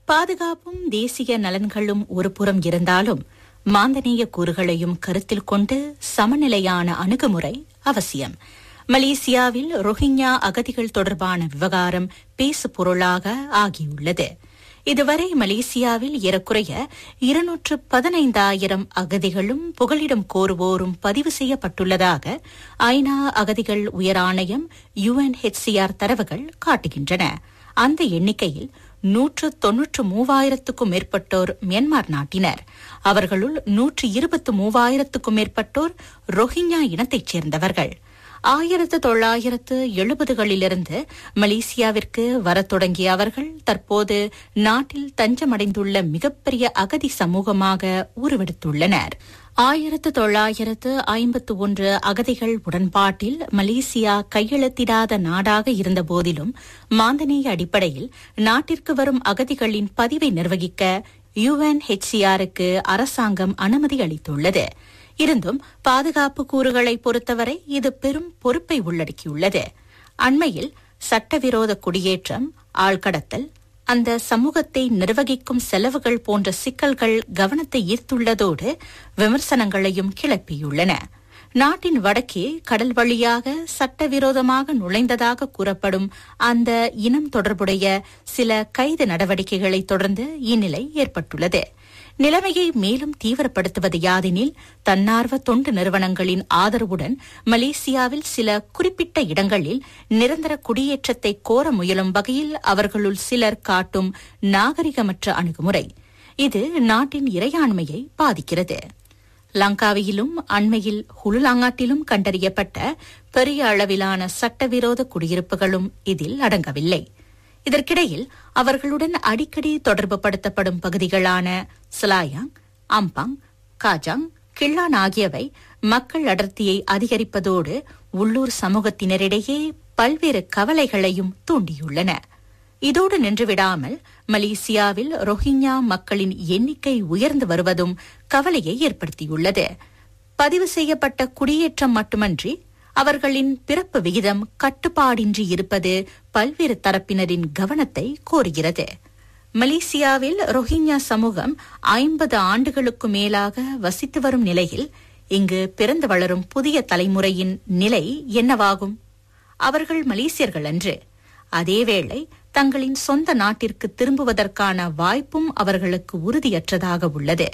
பாதுகாப்பும் தேசிய நலன்களும் ஒரு புறம் இருந்தாலும் மாந்தநேய கூறுகளையும் கருத்தில் கொண்டு சமநிலையான அணுகுமுறை அவசியம் மலேசியாவில் ரோஹிங்யா அகதிகள் தொடர்பான விவகாரம் பேசு பொருளாக ஆகியுள்ளது இதுவரை மலேசியாவில் ஏறக்குறைய இருநூற்று பதினைந்தாயிரம் அகதிகளும் புகலிடம் கோருவோரும் பதிவு செய்யப்பட்டுள்ளதாக ஐநா அகதிகள் உயர் ஆணையம் யுஎன்ஹெச்சிஆர் தரவுகள் காட்டுகின்றன அந்த எண்ணிக்கையில் நூற்று தொன்னூற்று மூவாயிரத்துக்கும் மேற்பட்டோர் மியான்மர் நாட்டினர் அவர்களுள் நூற்று இருபத்து மூவாயிரத்துக்கும் மேற்பட்டோர் ரோஹிங்யா இனத்தைச் சேர்ந்தவர்கள் ஆயிரத்து தொள்ளாயிரத்து எழுபதுகளிலிருந்து மலேசியாவிற்கு வரத் தொடங்கிய அவர்கள் தற்போது நாட்டில் தஞ்சமடைந்துள்ள மிகப்பெரிய அகதி சமூகமாக உருவெடுத்துள்ளனர் ஆயிரத்து தொள்ளாயிரத்து ஐம்பத்து ஒன்று அகதிகள் உடன்பாட்டில் மலேசியா கையெழுத்திடாத நாடாக இருந்த போதிலும் மாந்தநேய அடிப்படையில் நாட்டிற்கு வரும் அகதிகளின் பதிவை நிர்வகிக்க யுஎன்ஹெச்சிஆருக்கு அரசாங்கம் அனுமதி அளித்துள்ளது இருந்தும் பாதுகாப்பு கூறுகளை பொறுத்தவரை இது பெரும் பொறுப்பை உள்ளடக்கியுள்ளது அண்மையில் சட்டவிரோத குடியேற்றம் ஆழ்கடத்தல் அந்த சமூகத்தை நிர்வகிக்கும் செலவுகள் போன்ற சிக்கல்கள் கவனத்தை ஈர்த்துள்ளதோடு விமர்சனங்களையும் கிளப்பியுள்ளன நாட்டின் வடக்கே கடல் வழியாக சட்டவிரோதமாக நுழைந்ததாக கூறப்படும் அந்த இனம் தொடர்புடைய சில கைது நடவடிக்கைகளை தொடர்ந்து இந்நிலை ஏற்பட்டுள்ளது நிலைமையை மேலும் தீவிரப்படுத்துவது யாதெனில் தன்னார்வ தொண்டு நிறுவனங்களின் ஆதரவுடன் மலேசியாவில் சில குறிப்பிட்ட இடங்களில் நிரந்தர குடியேற்றத்தை கோர முயலும் வகையில் அவர்களுள் சிலர் காட்டும் நாகரிகமற்ற அணுகுமுறை இது நாட்டின் இறையாண்மையை பாதிக்கிறது லங்காவியிலும் அண்மையில் ஹுலுலாங்காட்டிலும் கண்டறியப்பட்ட பெரிய அளவிலான சட்டவிரோத குடியிருப்புகளும் இதில் அடங்கவில்லை இதற்கிடையில் அவர்களுடன் அடிக்கடி தொடர்பு படுத்தப்படும் பகுதிகளான சிலாயாங் அம்பாங் காஜாங் கிள்ளான் ஆகியவை மக்கள் அடர்த்தியை அதிகரிப்பதோடு உள்ளூர் சமூகத்தினரிடையே பல்வேறு கவலைகளையும் தூண்டியுள்ளன இதோடு நின்றுவிடாமல் மலேசியாவில் ரோஹிங்யா மக்களின் எண்ணிக்கை உயர்ந்து வருவதும் கவலையை ஏற்படுத்தியுள்ளது பதிவு செய்யப்பட்ட குடியேற்றம் மட்டுமன்றி அவர்களின் பிறப்பு விகிதம் கட்டுப்பாடின்றி இருப்பது பல்வேறு தரப்பினரின் கவனத்தை கோருகிறது மலேசியாவில் ரோஹிங்யா சமூகம் ஐம்பது ஆண்டுகளுக்கு மேலாக வசித்து வரும் நிலையில் இங்கு பிறந்து வளரும் புதிய தலைமுறையின் நிலை என்னவாகும் அவர்கள் மலேசியர்கள் அன்று அதேவேளை தங்களின் சொந்த நாட்டிற்கு திரும்புவதற்கான வாய்ப்பும் அவர்களுக்கு உறுதியற்றதாக உள்ளது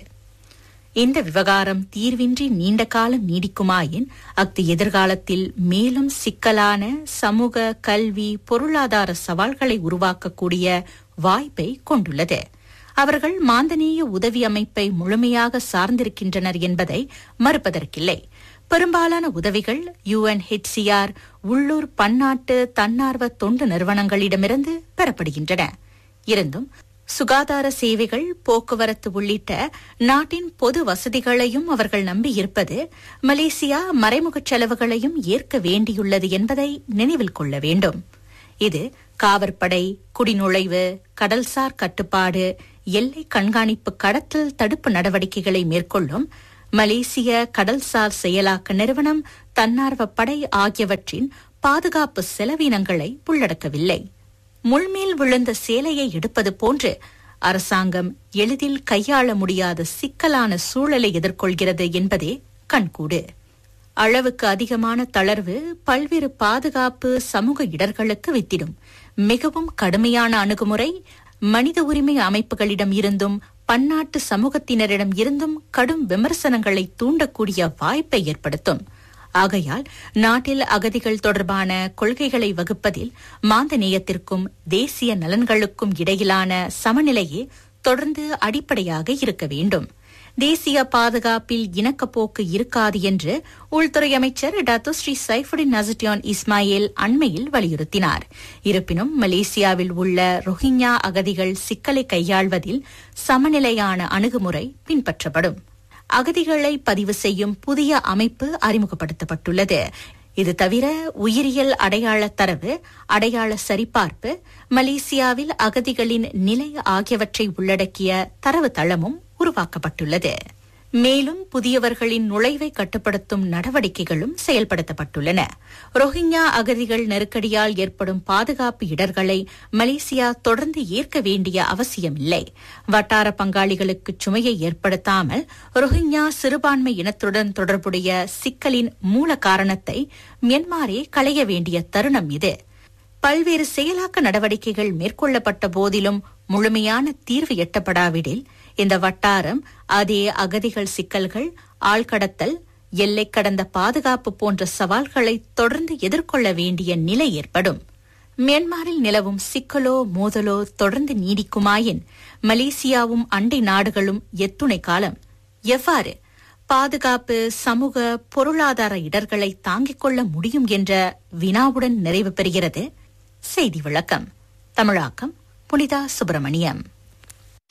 இந்த விவகாரம் தீர்வின்றி நீண்ட காலம் நீடிக்குமாயின் அஃது எதிர்காலத்தில் மேலும் சிக்கலான சமூக கல்வி பொருளாதார சவால்களை உருவாக்கக்கூடிய வாய்ப்பை கொண்டுள்ளது அவர்கள் மாந்தநேய உதவி அமைப்பை முழுமையாக சார்ந்திருக்கின்றனர் என்பதை மறுப்பதற்கில்லை பெரும்பாலான உதவிகள் யுஎன்ஹெச்சிஆர் உள்ளூர் பன்னாட்டு தன்னார்வ தொண்டு நிறுவனங்களிடமிருந்து பெறப்படுகின்றன இருந்தும் சுகாதார சேவைகள் போக்குவரத்து உள்ளிட்ட நாட்டின் பொது வசதிகளையும் அவர்கள் நம்பியிருப்பது மலேசியா மறைமுகச் செலவுகளையும் ஏற்க வேண்டியுள்ளது என்பதை நினைவில் கொள்ள வேண்டும் இது காவற்படை குடிநுழைவு கடல்சார் கட்டுப்பாடு எல்லை கண்காணிப்பு கடத்தல் தடுப்பு நடவடிக்கைகளை மேற்கொள்ளும் மலேசிய கடல்சார் செயலாக்க நிறுவனம் தன்னார்வ படை ஆகியவற்றின் பாதுகாப்பு செலவினங்களை உள்ளடக்கவில்லை முள்மேல் விழுந்த சேலையை எடுப்பது போன்று அரசாங்கம் எளிதில் கையாள முடியாத சிக்கலான சூழலை எதிர்கொள்கிறது என்பதே கண்கூடு அளவுக்கு அதிகமான தளர்வு பல்வேறு பாதுகாப்பு சமூக இடர்களுக்கு வித்திடும் மிகவும் கடுமையான அணுகுமுறை மனித உரிமை அமைப்புகளிடம் இருந்தும் பன்னாட்டு சமூகத்தினரிடம் இருந்தும் கடும் விமர்சனங்களை தூண்டக்கூடிய வாய்ப்பை ஏற்படுத்தும் ஆகையால் நாட்டில் அகதிகள் தொடர்பான கொள்கைகளை வகுப்பதில் மாந்தநேயத்திற்கும் தேசிய நலன்களுக்கும் இடையிலான சமநிலையே தொடர்ந்து அடிப்படையாக இருக்க வேண்டும் தேசிய பாதுகாப்பில் இணக்கப்போக்கு இருக்காது என்று உள்துறை அமைச்சர் doctor Sri Saifuddin Nasution Ismail அண்மையில் வலியுறுத்தினார் இருப்பினும் மலேசியாவில் உள்ள ரோஹிங்யா அகதிகள் சிக்கலை கையாள்வதில் சமநிலையான அணுகுமுறை பின்பற்றப்படும் அகதிகளை பதிவு செய்யும் புதிய அமைப்பு அறிமுகப்படுத்தப்பட்டுள்ளது இது தவிர உயிரியல் அடையாள தரவு அடையாள சரிபார்ப்பு மலேசியாவில் அகதிகளின் நிலை ஆகியவற்றை உள்ளடக்கிய தரவு தளமும் உருவாக்கப்பட்டுள்ளது மேலும் புதியவர்களின் நுழைவை கட்டுப்படுத்தும் நடவடிக்கைகளும் செயல்படுத்தப்பட்டுள்ளன ரோஹிங்யா அகதிகள் நெருக்கடியால் ஏற்படும் பாதுகாப்பு இடர்களை மலேசியா தொடர்ந்து ஏற்க வேண்டிய அவசியமில்லை வட்டார பங்காளிகளுக்கு சுமையை ஏற்படுத்தாமல் ரோஹிங்யா சிறுபான்மை இனத்துடன் தொடர்புடைய சிக்கலின் மூல காரணத்தை மியன்மாரே களைய வேண்டிய தருணம் இது பல்வேறு செயலாக்க நடவடிக்கைகள் மேற்கொள்ளப்பட்ட போதிலும் முழுமையான தீர்வு எட்டப்படாவிடில் இந்த வட்டாரம் அதே அகதிகள் சிக்கல்கள் ஆழ்கடத்தல் எல்லை கடந்த பாதுகாப்பு போன்ற சவால்களை தொடர்ந்து எதிர்கொள்ள வேண்டிய நிலை ஏற்படும் மியான்மரில் நிலவும் சிக்கலோ மோதலோ தொடர்ந்து நீடிக்குமாயின் மலேசியாவும் அண்டை நாடுகளும் எத்துணை காலம் எவ்வாறு பாதுகாப்பு சமூக பொருளாதார இடர்களை தாங்கிக் கொள்ள முடியும் என்ற வினாவுடன் நிறைவு பெறுகிறது செய்தி விளக்கம் தமிழாக்கம் புனிதா சுப்பிரமணியம்